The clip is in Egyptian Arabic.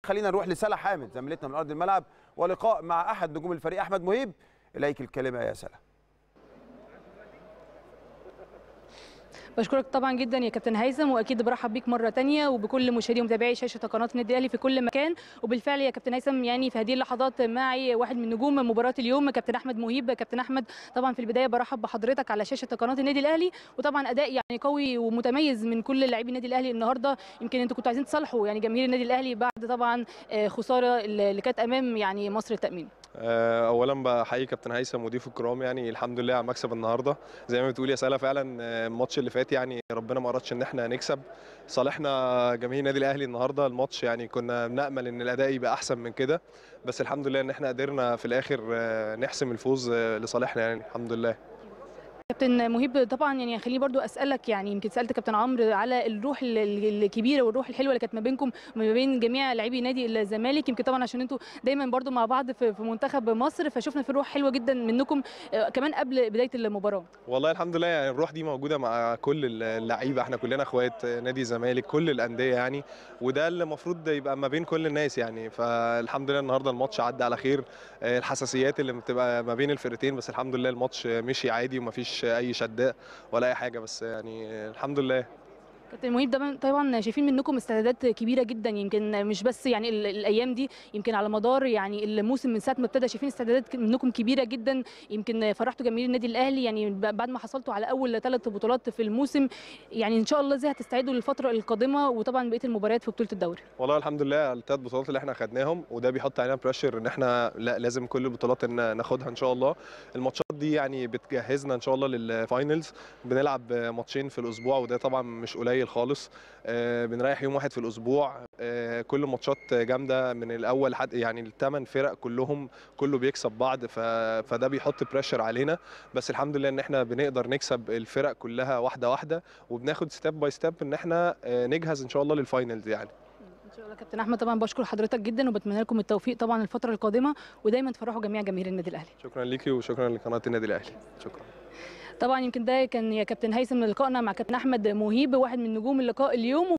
خلينا نروح لسلا حامد زميلتنا من ارض الملعب ولقاء مع احد نجوم الفريق احمد مهيب اليك الكلمه يا سلا بشكرك طبعا جدا يا كابتن هيثم واكيد برحب بيك مره تانية وبكل مشاهدي ومتابعي شاشه قناه النادي الاهلي في كل مكان وبالفعل يا كابتن هيثم يعني في هذه اللحظات معي واحد من نجوم مباراه اليوم كابتن احمد مهيب كابتن احمد طبعا في البدايه برحب بحضرتك على شاشه قناه النادي الاهلي وطبعا اداء يعني قوي ومتميز من كل لاعبي النادي الاهلي النهارده يمكن انتوا كنتوا عايزين تصالحوا يعني جماهير النادي الاهلي بعد طبعا خساره اللي كانت امام يعني مصر التامين اولا بحيي كابتن هيثم وضيوف الكرام يعني الحمد لله على مكسب النهارده زي ما بتقول يا سلا فعلا الماتش اللي فات يعني ربنا ما ارادش ان احنا نكسب صالحنا جماهير النادي الاهلي النهارده الماتش يعني كنا بنامل ان الاداء يبقى احسن من كده بس الحمد لله ان احنا قدرنا في الاخر نحسم الفوز لصالحنا يعني الحمد لله كابتن مهيب طبعا يعني خليني برضو اسالك يعني يمكن سالت كابتن عمرو على الروح الكبيره والروح الحلوه اللي كانت ما بينكم وما بين جميع لاعبي نادي الزمالك يمكن طبعا عشان انتوا دايما برضو مع بعض في منتخب مصر فشفنا في روح حلوه جدا منكم كمان قبل بدايه المباراه والله الحمد لله يعني الروح دي موجوده مع كل اللعيبه احنا كلنا اخوات نادي الزمالك كل الانديه يعني وده اللي المفروض يبقى ما بين كل الناس يعني فالحمد لله النهارده الماتش عدى على خير الحساسيات اللي بتبقى ما بين الفرقتين بس الحمد لله الماتش مشي عادي ومفيش اي شداء ولا اي حاجه بس يعني الحمد لله كابتن مهيب طبعا شايفين منكم استعدادات كبيره جدا يمكن مش بس يعني الايام دي يمكن على مدار يعني الموسم من ساعه ما ابتدى شايفين استعدادات منكم كبيره جدا يمكن فرحتوا جماهير النادي الاهلي يعني بعد ما حصلتوا على اول ثلاث بطولات في الموسم يعني ان شاء الله ازاي هتستعدوا للفتره القادمه وطبعا بقيه المباريات في بطوله الدوري والله الحمد لله الثلاث بطولات اللي احنا خدناهم وده بيحط علينا بريشر ان احنا لا لازم كل البطولات ان ناخدها ان شاء الله الماتشات دي يعني بتجهزنا ان شاء الله للفاينلز بنلعب ماتشين في الاسبوع وده طبعا مش قليل خالص آه بنريح يوم واحد في الاسبوع آه كل ماتشات جامده من الاول حد يعني الثمان فرق كلهم كله بيكسب بعض فده بيحط بريشر علينا بس الحمد لله ان احنا بنقدر نكسب الفرق كلها واحده واحده وبناخد ستيب باي ستيب ان احنا آه نجهز ان شاء الله للفاينلز يعني ان شاء الله كابتن احمد طبعا بشكر حضرتك جدا وبتمنى لكم التوفيق طبعا الفتره القادمه ودايما تفرحوا جميع جماهير النادي الاهلي شكرا ليكي وشكرا لقناه النادي الاهلي شكرا طبعا يمكن ده كان يا كابتن هيثم لقائنا مع كابتن احمد مهيب واحد من نجوم اللقاء اليوم